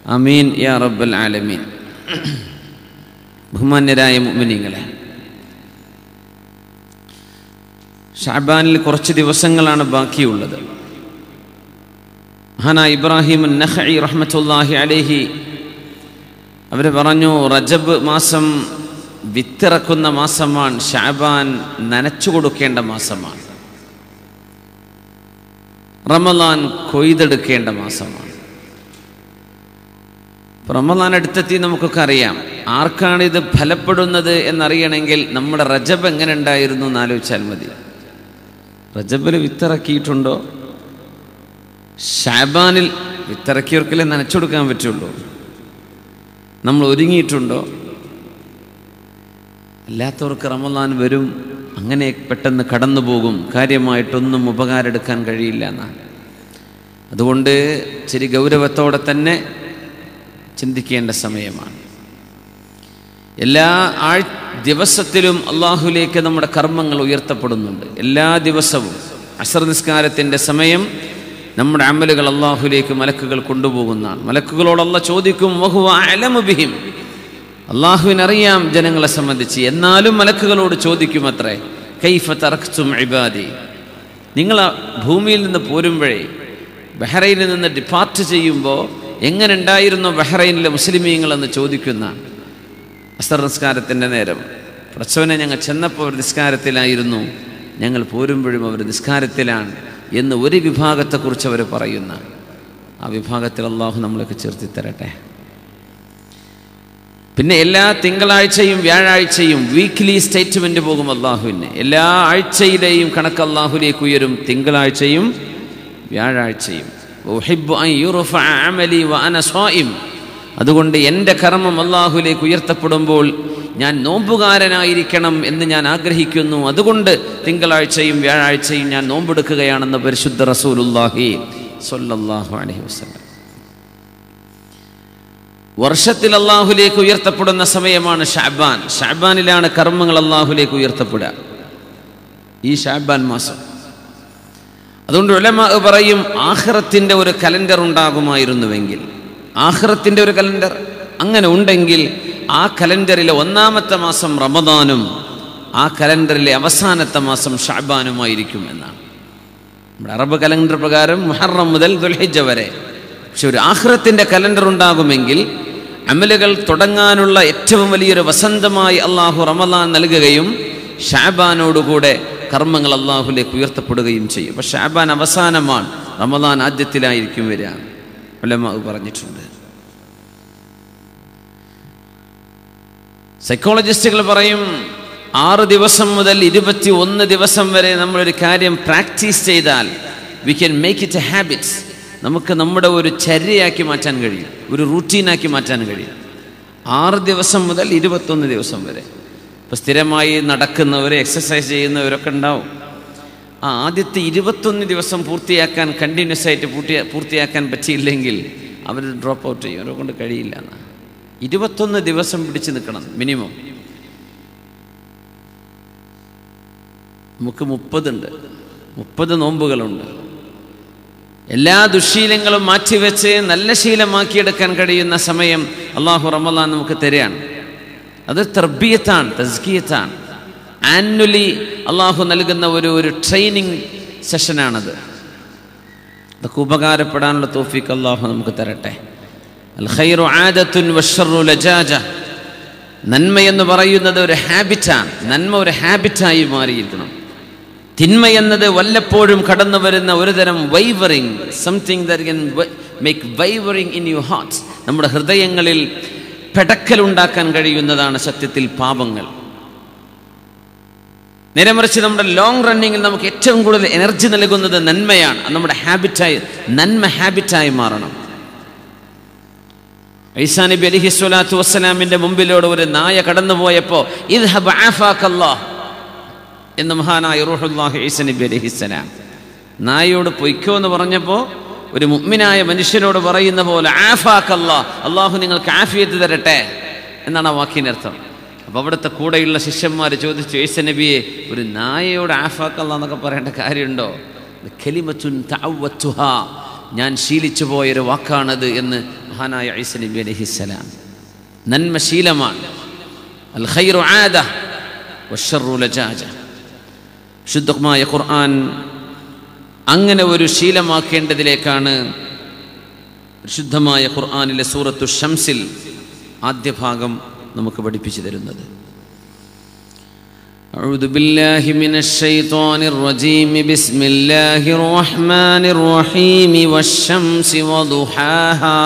അമീൻ യാ റബ്ബൽ ആലമീൻ ബഹുമാന്യരായ മുഅ്മിനീങ്ങളെ ഷാബാനിൽ കുറച്ച് ദിവസങ്ങളാണ് ബാക്കിയുള്ളത് ഹന ഇബ്രാഹിം നഖി റഹ്മത്തുല്ലാഹി അലൈഹി അവർ പറഞ്ഞു റജബ് മാസം വിത്തിറക്കുന്ന മാസമാണ് ഷാബാൻ നനച്ചു കൊടുക്കേണ്ട മാസമാണ് റമലാൻ കൊയ്തെടുക്കേണ്ട മാസമാണ് ഇപ്പൊ റമലാൻ അടുത്തെത്തി നമുക്കൊക്കെ അറിയാം ആർക്കാണ് ഇത് ഫലപ്പെടുന്നത് എന്നറിയണമെങ്കിൽ നമ്മുടെ റജബ് എങ്ങനെ ഉണ്ടായിരുന്നു എന്ന് ആലോചിച്ചാൽ മതി റജബിൽ വിത്തിറക്കിയിട്ടുണ്ടോ ഷാബാനിൽ വിത്തിറക്കിയവർക്കല്ലേ നനച്ചു കൊടുക്കാൻ പറ്റുള്ളൂ നമ്മൾ ഒരുങ്ങിയിട്ടുണ്ടോ അല്ലാത്തവർക്ക് റമലാൻ വരും അങ്ങനെ പെട്ടെന്ന് കടന്നു പോകും കാര്യമായിട്ടൊന്നും ഉപകാരം എടുക്കാൻ കഴിയില്ല എന്നാണ് അതുകൊണ്ട് ഇച്ചിരി ഗൗരവത്തോടെ തന്നെ ചിന്തിക്കേണ്ട സമയമാണ് എല്ലാ ആഴ് ദിവസത്തിലും അള്ളാഹുലേക്ക് നമ്മുടെ കർമ്മങ്ങൾ ഉയർത്തപ്പെടുന്നുണ്ട് എല്ലാ ദിവസവും അസർ നിസ്കാരത്തിൻ്റെ സമയം നമ്മുടെ അമലുകൾ അള്ളാഹുലേക്ക് മലക്കുകൾ കൊണ്ടുപോകുന്നതാണ് മലക്കുകളോട് അല്ല ചോദിക്കും വഹുവ അലമുബിഹിം അള്ളാഹുവിനറിയാം ജനങ്ങളെ സംബന്ധിച്ച് എന്നാലും മലക്കുകളോട് ചോദിക്കും അത്രേ കൈഫ തറക്തും ഇബാദി നിങ്ങൾ ആ ഭൂമിയിൽ നിന്ന് പോരുമ്പോഴേ ബഹ്റൈനിൽ നിന്ന് ഡിപ്പാർട്ട് ചെയ്യുമ്പോൾ എങ്ങനെ ഉണ്ടായിരുന്നു ബഹ്റൈനിലെ മുസ്ലിമീങ്ങളെന്ന് ചോദിക്കുന്ന അസർ നിസ്കാരത്തിൻ്റെ നേരം പ്രസവനെ ഞങ്ങൾ ചെന്നപ്പോൾ അവർ നിസ്കാരത്തിലായിരുന്നു ഞങ്ങൾ പോരുമ്പോഴും അവർ നിസ്കാരത്തിലാണ് എന്ന് ഒരു വിഭാഗത്തെക്കുറിച്ച് അവർ പറയുന്ന ആ വിഭാഗത്തിൽ അള്ളാഹു നമ്മളൊക്കെ ചേർത്തി തരട്ടെ പിന്നെ എല്ലാ തിങ്കളാഴ്ചയും വ്യാഴാഴ്ചയും വീക്ക്ലി സ്റ്റേറ്റ്മെന്റ് പോകും അള്ളാഹുവിന് എല്ലാ ആഴ്ചയിലെയും കണക്ക് അള്ളാഹുലേക്ക് ഉയരും തിങ്കളാഴ്ചയും വ്യാഴാഴ്ചയും ഉഹിബ്ബു അൻ യുർഫഅ അമലി വഅന സ്വായിം. അതുകൊണ്ട് എൻ്റെ കർമ്മം അള്ളാഹുലേക്ക് ഉയർത്തപ്പെടുമ്പോൾ ഞാൻ നോമ്പുകാരനായിരിക്കണം എന്ന് ഞാൻ ആഗ്രഹിക്കുന്നു അതുകൊണ്ട് തിങ്കളാഴ്ചയും വ്യാഴാഴ്ചയും ഞാൻ നോമ്പെടുക്കുകയാണെന്ന് പരിശുദ്ധ റസൂലുല്ലാഹി സ്വല്ലല്ലാഹു അലൈഹി വസല്ലം വർഷത്തിൽ അള്ളാഹുലേക്ക് ഉയർത്തപ്പെടുന്ന സമയമാണ് ഷാബാൻ ഷാബാനിലാണ് കർമ്മങ്ങൾ അള്ളാഹുലേക്ക് ഉയർത്തപ്പെടുക ഈ ഷാബാൻ മാസം അതുകൊണ്ട് ഉലമ പറയും ആഹ്റത്തിൻ്റെ ഒരു കലണ്ടർ ഉണ്ടാകുമായിരുന്നുവെങ്കിൽ ആഹ്റത്തിൻ്റെ ഒരു കലണ്ടർ അങ്ങനെ ഉണ്ടെങ്കിൽ ആ കലണ്ടറിലെ ഒന്നാമത്തെ മാസം റമദാനും ആ കലണ്ടറിലെ അവസാനത്തെ മാസം ഷാബാനുമായിരിക്കും എന്നാണ് നമ്മുടെ അറബ് കലണ്ടർ പ്രകാരം മുഹറം മുതൽ ദുൽഹിജ വരെ പക്ഷെ ഒരു ആഹ്റത്തിൻ്റെ കലണ്ടർ ഉണ്ടാകുമെങ്കിൽ അമലുകൾ തുടങ്ങാനുള്ള ഏറ്റവും വലിയൊരു വസന്തമായി അള്ളാഹു റമദാൻ നൽകുകയും ഷാബാനോടുകൂടെ കർമ്മങ്ങൾ അള്ളാഹുലേക്ക് ഉയർത്തപ്പെടുകയും ചെയ്യും അപ്പം ഷാബാൻ അവസാനമാണ് റമദാൻ ആദ്യത്തിലായിരിക്കും വരിക ഉലമ പറഞ്ഞിട്ടുണ്ട് സൈക്കോളജിസ്റ്റുകൾ പറയും ആറ് ദിവസം മുതൽ ഇരുപത്തി ഒന്ന് ദിവസം വരെ നമ്മളൊരു കാര്യം പ്രാക്ടീസ് ചെയ്താൽ we can make it a habits നമുക്ക് നമ്മുടെ ഒരു ചര്യയാക്കി മാറ്റാൻ കഴിയും ഒരു റൂട്ടീനാക്കി മാറ്റാൻ കഴിയും ആറ് ദിവസം മുതൽ ഇരുപത്തൊന്ന് ദിവസം വരെ ഇപ്പം സ്ഥിരമായി നടക്കുന്നവർ എക്സസൈസ് ചെയ്യുന്നവരൊക്കെ ഉണ്ടാവും ആ ആദ്യത്തെ ഇരുപത്തൊന്ന് ദിവസം പൂർത്തിയാക്കാൻ കണ്ടിന്യൂസ് ആയിട്ട് പൂർത്തിയാ പൂർത്തിയാക്കാൻ പറ്റിയില്ലെങ്കിൽ അവർ ഡ്രോപ്പ് ഔട്ട് ചെയ്യും അവരെ കൊണ്ട് കഴിയില്ല എന്നാ ഇരുപത്തൊന്ന് ദിവസം പിടിച്ചു നിൽക്കണം മിനിമം നമുക്ക് മുപ്പതുണ്ട് മുപ്പത് നോമ്പുകളുണ്ട് എല്ലാ ദുശീലങ്ങളും മാറ്റിവെച്ച് നല്ല ശീലമാക്കിയെടുക്കാൻ കഴിയുന്ന സമയം അള്ളാഹു റമലാൻ നമുക്ക് തരികയാണ് അത് തർബീയത്താണ് തസ്കിയത്താണ് ആനുവലി അള്ളാഹു നൽകുന്ന ഒരു ഒരു ട്രെയിനിങ് സെഷനാണത് അതൊക്കെ ഉപകാരപ്പെടാനുള്ള തോഫിക്ക് അള്ളാഹു നമുക്ക് തരട്ടെ അൽ ഖൈറു ആദത്തുൻ വഷറു ലജാജ നന്മ എന്ന് പറയുന്നത് ഒരു ഹാബിറ്റാണ് നന്മ ഒരു ഹാബിറ്റായി മാറിയിരിക്കണം തിന്മ എന്നത് വല്ലപ്പോഴും കടന്നു വരുന്ന ഒരു തരം wavering something that can make wavering in you heart നമ്മുടെ ഹൃദയങ്ങളിൽ പെടക്കലുണ്ടാക്കാൻ കഴിയുന്നതാണ് സത്യത്തിൽ പാപങ്ങൾ നേരെ മറിച്ച് നമ്മുടെ ലോങ് റണ്ണിങ്ങിൽ നമുക്ക് ഏറ്റവും കൂടുതൽ എനർജി നൽകുന്നത് നന്മയാണ് അത് നമ്മുടെ ഹാബിറ്റായി നന്മ ഹാബിറ്റായി മാറണം ഈസാ നബി അലിഹി സ്വലാത്തു വസ്സലാമിന്റെ മുമ്പിലൂടെ ഒരു നായ കടന്നുപോയപ്പോൾ ഇദ്ഹബ് ആഫാക്കല്ലാഹ് എന്ന് മഹാനായ റൂഹുല്ലാഹി ഈസ നബി അലിഹിസ്സലാം നായയോട് പൊയ്ക്കോ എന്ന് പറഞ്ഞപ്പോൾ ഒരു മുഗ്മിനായ മനുഷ്യനോട് പറയുന്ന പോലെ ആഫാക്കല്ലാ അള്ളാഹു നിങ്ങൾക്ക് ആഫിയത്ത് തരട്ടെ എന്നാണ് ആ വാക്കിനർത്ഥം അപ്പോൾ അവിടുത്തെ കൂടെയുള്ള ശിഷ്യന്മാർ ചോദിച്ചു ഈസ നബിയെ ഒരു നായയോട് ആഫാക്കല്ല എന്നൊക്കെ പറയേണ്ട കാര്യമുണ്ടോ ഖലിമത്തുൻ തഅവ്വത്തുഹാ ഞാൻ ശീലിച്ചു പോയൊരു വാക്കാണത് എന്ന് മഹാനായ ഐസ നബി അലഹിസ്സലാം നന്മ ശീലമാണ് അൽ ഖൈറു ആദ വശറു ലജാജ ശുദ്ധമായ ഖുർആൻ അങ്ങനെ ഒരു ശീലമാക്കേണ്ടതിലേക്കാണ് ശുദ്ധമായ ഖുർആനിലെ സൂറത്തു ഷംസിൽ ആദ്യ ഭാഗം നമുക്ക് പഠിപ്പിച്ചു തരുന്നത് أعوذ بالله من الشيطان الرجيم بسم الله الرحمن الرحيم والشمس وضحاها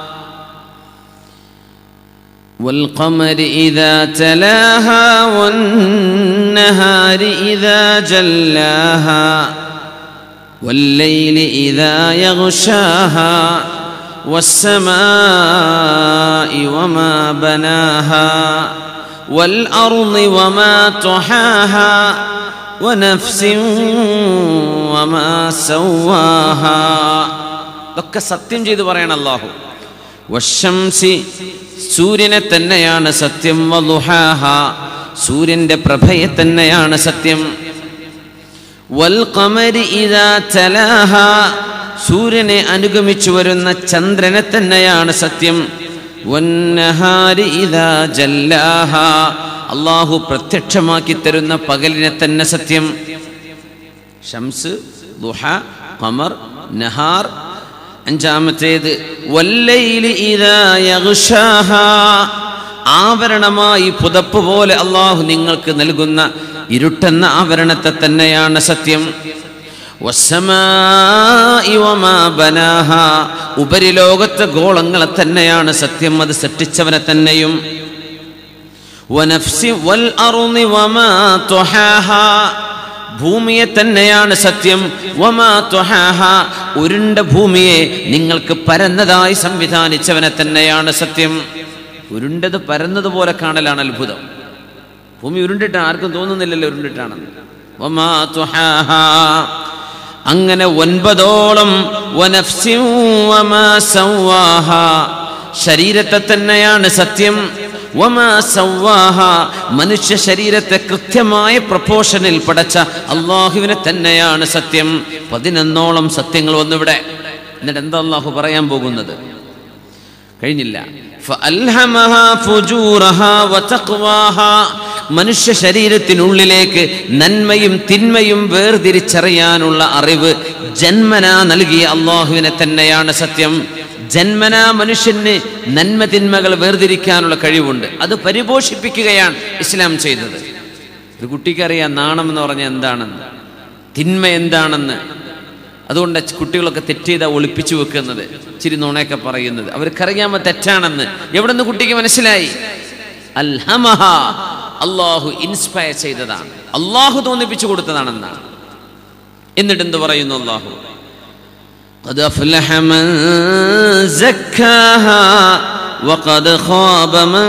والقمر إذا تلاها والنهار إذا جلاها والليل إذا يغشاها والسماء وما بناها والأرض وما طحاها ونفس وما سواها ഇതൊക്കെ സത്യം ചെയ്ത് പറയണം അല്ലാഹു വശംസി സൂര്യനെ തന്നെയാണ് സത്യം വലുഹാഹ സൂര്യന്റെ പ്രഭയെ തന്നെയാണ് സത്യം വൽ ഖമരി ഇദാ തലാഹ സൂര്യനെ അനുഗമിച്ചു വരുന്ന ചന്ദ്രനെ തന്നെയാണ് സത്യം വന്നഹാരി ഇദാ ജല്ലാഹ അള്ളാഹു പ്രത്യക്ഷമാക്കി തരുന്ന പകലിനെ തന്നെ സത്യം ഷംസ് ദുഹ ഖമർ നഹാർ അഞ്ചാമത്തേത് വല്ലൈലി ഇദാ യഗ്ഷാഹ ആവരണമായി പുതപ്പ് പോലെ അള്ളാഹു നിങ്ങൾക്ക് നൽകുന്ന ഇരുട്ടെന്ന ആവരണത്തെ തന്നെയാണ് സത്യം വസ്സമാഇ വമാ ബനാഹ ഉപരിലോകത്തെ ഗോളങ്ങളെ തന്നെയാണ് സത്യം അത് സൃഷ്ടിച്ചവനെ തന്നെയും വനഫ്സി വൽ അർളി വമാ തുഹാഹ ഭൂമിയെ തന്നെയാണ് സത്യം വമാ തുഹാഹ ഉരുണ്ട ഭൂമിയെ നിങ്ങൾക്ക് പരന്നതായി സംവിധാനിച്ചവനെ തന്നെയാണ് സത്യം ഉരുണ്ടത് പരന്നതുപോലെ കാണലാണ് അത്ഭുതം ഭൂമി ഉരുണ്ടിട്ട് ആർക്കും തോന്നുന്നില്ലല്ലോ ഉരുണ്ടിട്ടാണെന്ന് വമാ തുഹാഹ അങ്ങനെ ഒൻപതോളം വനഫ്സിൻ വമാ സവ്വാഹ ശരീരത്തെ തന്നെയാണ് സത്യം വമാ സവ്വാഹ മനുഷ്യ ശരീരത്തെ കൃത്യമായ പ്രപ്പോഷനിൽ പടച്ച അള്ളാഹുവിനെ തന്നെയാണ് സത്യം പതിനൊന്നോളം സത്യങ്ങൾ വന്നിവിടെ എന്നിട്ട് എന്താ അള്ളാഹു പറയാൻ പോകുന്നത് കഴിഞ്ഞില്ല فألهمها فجورها وتقواها മനുഷ്യ ശരീരത്തിനുള്ളിലേക്ക് നന്മയും തിന്മയും വേർതിരിച്ചറിയാനുള്ള അറിവ് ജന്മന നൽകിയ അള്ളാഹുവിനെ തന്നെയാണ് സത്യം ജന്മന മനുഷ്യന് നന്മ തിന്മകൾ വേർതിരിക്കാനുള്ള കഴിവുണ്ട് അത് പരിപോഷിപ്പിക്കുകയാണ് ഇസ്ലാം ചെയ്തത് ഒരു കുട്ടിക്കറിയാം നാണം എന്ന് പറഞ്ഞാൽ എന്താണെന്ന് തിന്മ എന്താണെന്ന് അതുകൊണ്ട് കുട്ടികളൊക്കെ തെറ്റ് ചെയ്താൽ ഒളിപ്പിച്ചു വെക്കുന്നത് ചിരി നുണയൊക്കെ പറയുന്നത് അവർക്കറിയാമോ തെറ്റാണെന്ന് എവിടെ നിന്ന് കുട്ടിക്ക് മനസ്സിലായി അൽഹമഹ അള്ളാഹു ഇൻസ്പയർ ചെയ്തതാണ് അള്ളാഹു തോന്നിപ്പിച്ചു കൊടുത്തതാണെന്നാണ് എന്നിട്ട് എന്ത് പറയുന്നു അള്ളാഹു قد أفلح من زكاها وقد خاب من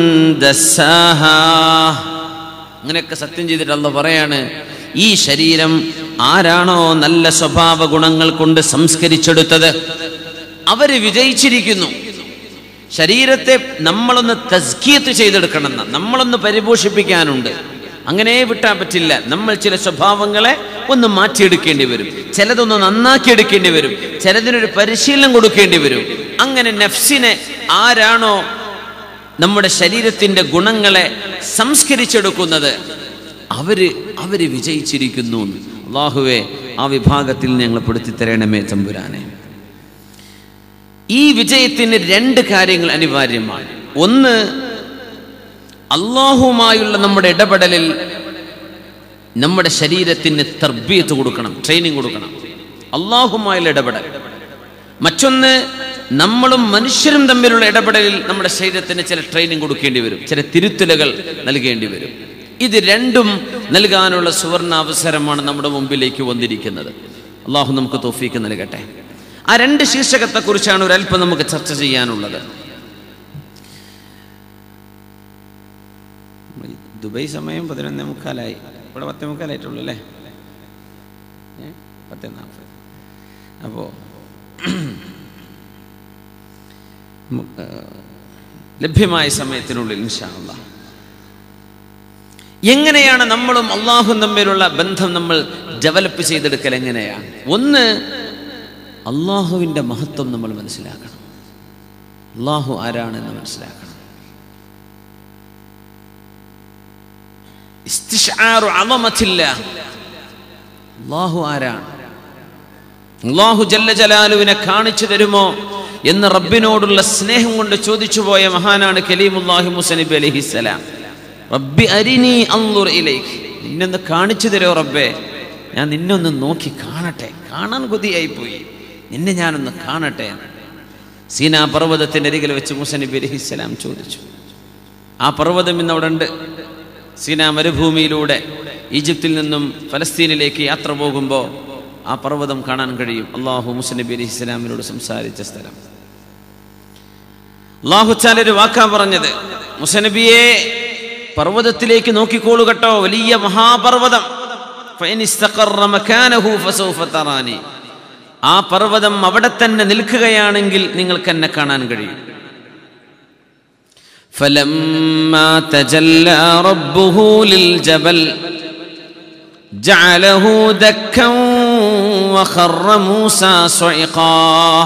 دساها അങ്ങനെയൊക്കെ സത്യം ചെയ്തിട്ട് അല്ല പറയാണ് ഈ ശരീരം ആരാണോ നല്ല സ്വഭാവ ഗുണങ്ങൾ കൊണ്ട് സംസ്കരിച്ചെടുത്തത് അവര് വിജയിച്ചിരിക്കുന്നു ശരീരത്തെ നമ്മളൊന്ന് തസ്കീത്ത് ചെയ്തെടുക്കണം നമ്മളൊന്ന് പരിപോഷിപ്പിക്കാനുണ്ട് അങ്ങനെ വിട്ടാൻ പറ്റില്ല നമ്മൾ ചില സ്വഭാവങ്ങളെ ഒന്ന് മാറ്റിയെടുക്കേണ്ടി വരും ചിലതൊന്ന് നന്നാക്കിയെടുക്കേണ്ടി വരും ചിലതിനൊരു പരിശീലനം കൊടുക്കേണ്ടി വരും അങ്ങനെ നഫ്സിനെ ആരാണോ നമ്മുടെ ശരീരത്തിന്റെ ഗുണങ്ങളെ സംസ്കരിച്ചെടുക്കുന്നത് അവര് അവര് വിജയിച്ചിരിക്കുന്നു അള്ളാഹുവെ ആ വിഭാഗത്തിൽ ഞങ്ങൾ പെടുത്തി തരണമേ തമ്പുരാനെ ഈ വിജയത്തിന് രണ്ട് കാര്യങ്ങൾ അനിവാര്യമാണ് ഒന്ന് അള്ളാഹുമായുള്ള നമ്മുടെ ഇടപെടലിൽ നമ്മുടെ ശരീരത്തിന് തർബീയത്ത് കൊടുക്കണം ട്രെയിനിങ് കൊടുക്കണം അള്ളാഹുമായുള്ള ഇടപെടൽ മറ്റൊന്ന് നമ്മളും മനുഷ്യരും തമ്മിലുള്ള ഇടപെടലിൽ നമ്മുടെ ശരീരത്തിന് ചില ട്രെയിനിങ് കൊടുക്കേണ്ടി വരും ചില തിരുത്തലുകൾ നൽകേണ്ടി വരും ഇത് രണ്ടും നൽകാനുള്ള സുവർണ അവസരമാണ് നമ്മുടെ മുമ്പിലേക്ക് വന്നിരിക്കുന്നത് അള്ളാഹു നമുക്ക് തോഫീക്ക് നൽകട്ടെ ആ രണ്ട് ശീർഷകത്തെക്കുറിച്ചാണ് ഒരല്പം നമുക്ക് ചർച്ച ചെയ്യാനുള്ളത് ദുബൈ സമയം പതിനൊന്നേ മുക്കാലായി ഇവിടെ പത്തേ മുക്കാലായിട്ടുള്ളൂ അല്ലേ ഏ? പത്തേ നാൽപ്പത് അപ്പോൾ ലഭ്യമായ സമയത്തിനുള്ളിൽ ഇൻഷാല്ല എങ്ങനെയാണ് നമ്മളും അള്ളാഹും തമ്മിലുള്ള ബന്ധം നമ്മൾ ഡെവലപ്പ് ചെയ്തെടുക്കൽ എങ്ങനെയാണ് ഒന്ന് അള്ളാഹുവിൻ്റെ മഹത്വം നമ്മൾ മനസ്സിലാക്കണം അള്ളാഹു ആരാണെന്ന് മനസ്സിലാക്കണം ഇസ്തിഷ്ആറു അളമത്തില്ല അള്ളാഹു ആരാണ് അള്ളാഹു ജല്ല ജലാലുവിനെ കാണിച്ചു തരുമോ എന്ന് റബ്ബിനോടുള്ള സ്നേഹം കൊണ്ട് ചോദിച്ചു പോയ മഹാനാണ് കലീമുല്ലാഹി മുസനബി അലഹിസ്സലാം റബ്ബി അരിനി അന്നുർ ഇലേക്ക് നിന്നൊന്ന് കാണിച്ചു തരോ റബ്ബേ ഞാൻ നിന്നെ ഒന്ന് നോക്കി കാണട്ടെ കാണാൻ കൊതിയായി പോയി നിന്നെ ഞാനൊന്ന് കാണട്ടെ സീനാ പർവ്വതത്തിൻ്റെ അരികിൽ വെച്ച് മുസനബി അലഹിസ്സലാം ചോദിച്ചു ആ പർവ്വതം ഇന്ന് അവിടെ ഉണ്ട് സീനാ മരുഭൂമിയിലൂടെ ഈജിപ്തിൽ നിന്നും ഫലസ്തീനിലേക്ക് യാത്ര പോകുമ്പോൾ ആ പർവ്വതം കാണാൻ കഴിയും അള്ളാഹു മുസ്നബി അലി ഇസ്ലാമിനോട് സംസാരിച്ച സ്ഥലം അള്ളാഹു ചാലൊരു വാക്കാ പറഞ്ഞത് മുസനബിയെ പർവ്വതത്തിലേക്ക് നോക്കിക്കോളൂ കേട്ടോ വലിയ മഹാപർവ്വതം ഫൈൻ ഇസ്തഖറ മകാനഹു ഫസൗഫ തറാനി. ആ പർവ്വതം അവിടെ തന്നെ നിൽക്കുകയാണെങ്കിൽ നിങ്ങൾക്ക് എന്നെ കാണാൻ കഴിയും فلما تجلى ربه للجبل جعله دكا وخر موسى صعقا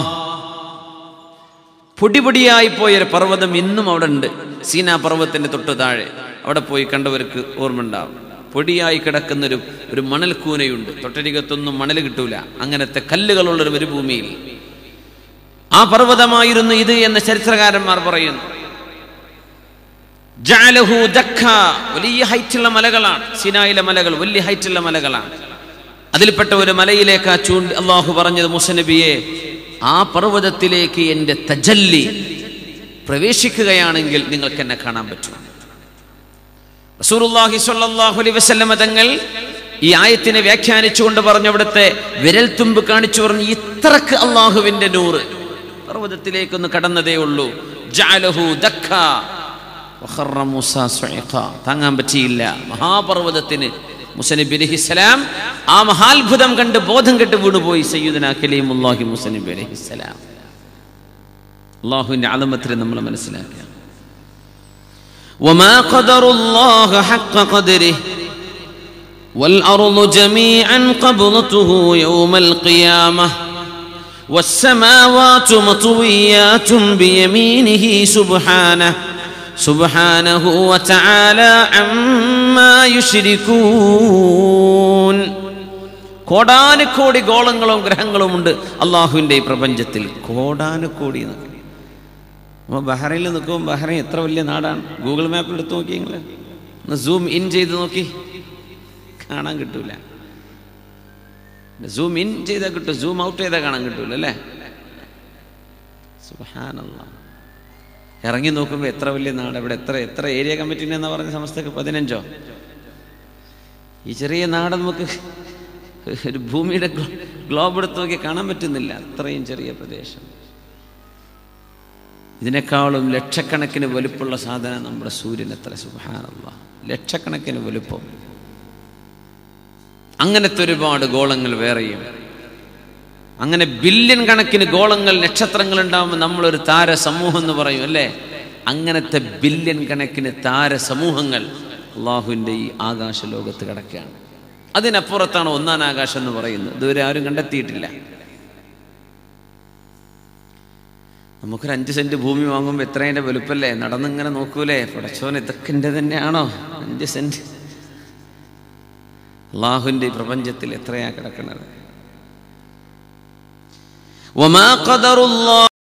പൊടിപൊടിയായി പോയൊരു പർവ്വതം ഇന്നും അവിടെ ഉണ്ട് സീനാ പർവ്വതത്തിന്റെ തൊട്ട് താഴെ അവിടെ പോയി കണ്ടവർക്ക് ഓർമ്മയുണ്ടാവും പൊടിയായി കിടക്കുന്നൊരു ഒരു മണൽക്കൂനയുണ്ട് തൊട്ടരികത്തൊന്നും മണൽ കിട്ടൂല അങ്ങനത്തെ കല്ലുകളുള്ളൊരു മരുഭൂമിയിൽ ആ പർവ്വതമായിരുന്നു ഇത് എന്ന് ചരിത്രകാരന്മാർ പറയുന്നു ജഅലഹു ദക്ക വലിയ ഹൈറ്റുള്ള മലകളാണ് സിനായിലെ മലകൾ വലിയ ഹൈറ്റുള്ള മലകളാണ് അതിൽപ്പെട്ട ഒരു മലയിലേക്ക് ആ ചൂണ്ട് അള്ളാഹു പറഞ്ഞത് മുസനബിയെ ആ പർവ്വതത്തിലേക്ക് എൻ്റെ തജല്ലി പ്രവേശിക്കുകയാണെങ്കിൽ നിങ്ങൾക്ക് എന്നെ കാണാൻ പറ്റും റസൂലുള്ളാഹി സ്വല്ലല്ലാഹു അലൈഹി വസല്ലമ തങ്ങൾ ഈ ആയത്തിനെ വ്യാഖ്യാനിച്ചുകൊണ്ട് പറഞ്ഞു അവിടുത്തെ വിരൽത്തുമ്പ് കാണിച്ചു പറഞ്ഞു ഇത്രക്ക് അള്ളാഹുവിന്റെ നൂറ് പർവ്വതത്തിലേക്കൊന്ന് കടന്നതേ ഉള്ളൂ ജഅലഹു ദക്ക വഖറ മൂസ സുഇഖ. താങ്ങാൻ പറ്റിയില്ല മഹാപർവ്വതത്തിന് മുസനബി അലഹിസ്സലാം ആ മഹാത്ഭുതം കണ്ട് ബോധം കെട്ട് വീണുപോയി സയ്യിദുന കലീമുല്ലാഹി മുസനബി അലഹിസ്സലാം അള്ളാഹുവിന്റെ ആലമത്തിൽ നമ്മൾ മനസ്സിലാക്കുക وما قدر الله حق قدره والأرض جميعا قبضته يوم القيامة والسماوات مطويات بيمينه سبحانه سبحانه وتعالى عما يشركون കോടാനുകോടി ഗോളങ്ങളും ഗ്രഹങ്ങളും ഉണ്ട് അള്ളാഹുവിൻ്റെ ഈ പ്രപഞ്ചത്തിൽ കോടാനുകോടി എന്നൊക്കെ അപ്പോൾ ബഹ്റൈനിൽ നിൽക്കുമ്പോൾ ബഹ്റൈൻ എത്ര വലിയ നാടാണ് ഗൂഗിൾ മാപ്പിൽ എടുത്ത് നോക്കി നിങ്ങൾ ഒന്ന് സൂം ഇൻ ചെയ്ത് നോക്കി കാണാൻ കിട്ടൂല സൂം ഇൻ ചെയ്താൽ കിട്ടും സൂം ഔട്ട് ചെയ്താൽ കാണാൻ കിട്ടൂല അല്ലേ സുബഹാനല്ലാ ഇറങ്ങി നോക്കുമ്പോൾ എത്ര വലിയ നാട് ഇവിടെ എത്ര എത്ര ഏരിയ കമ്മിറ്റിൻ്റെ എന്നാ പറഞ്ഞ സമസ്തക്ക് പതിനഞ്ചോ ഈ ചെറിയ നാട് നമുക്ക് ഒരു ഭൂമിയുടെ ഗ്ലോ- ഗ്ലോബ് എടുത്ത് നോക്കി കാണാൻ പറ്റുന്നില്ല അത്രയും ചെറിയ പ്രദേശം ഇതിനേക്കാളും ലക്ഷക്കണക്കിന് വലുപ്പമുള്ള സാധനം നമ്മുടെ സൂര്യൻ എത്ര സുബാനല്ല ലക്ഷക്കണക്കിന് വലുപ്പം അങ്ങനത്തെ ഒരുപാട് ഗോളങ്ങൾ വേറെയും അങ്ങനെ ബില്യൺ കണക്കിന് ഗോളങ്ങൾ നക്ഷത്രങ്ങൾ ഉണ്ടാകുമ്പോൾ നമ്മളൊരു താര സമൂഹം എന്ന് പറയും അല്ലേ അങ്ങനത്തെ ബില്യൺ കണക്കിന് താര സമൂഹങ്ങൾ അള്ളാഹുവിൻ്റെ ഈ ആകാശ ലോകത്ത് കിടക്കുകയാണ് അതിനപ്പുറത്താണ് ഒന്നാം ആകാശം എന്ന് പറയുന്നത് ഇതുവരെ ആരും കണ്ടെത്തിയിട്ടില്ല നമുക്കൊരു അഞ്ച് സെന്റ് ഭൂമി വാങ്ങുമ്പോൾ എത്രേൻ്റെ വലുപ്പല്ലേ നടന്നിങ്ങനെ നോക്കൂലേ പടച്ചോൻ ഇതൊക്കെ എൻ്റെ തന്നെയാണോ അഞ്ച് സെന്റ് അള്ളാഹുവിൻ്റെ ഈ പ്രപഞ്ചത്തിൽ എത്രയാ കിടക്കുന്നത് وما قدر الله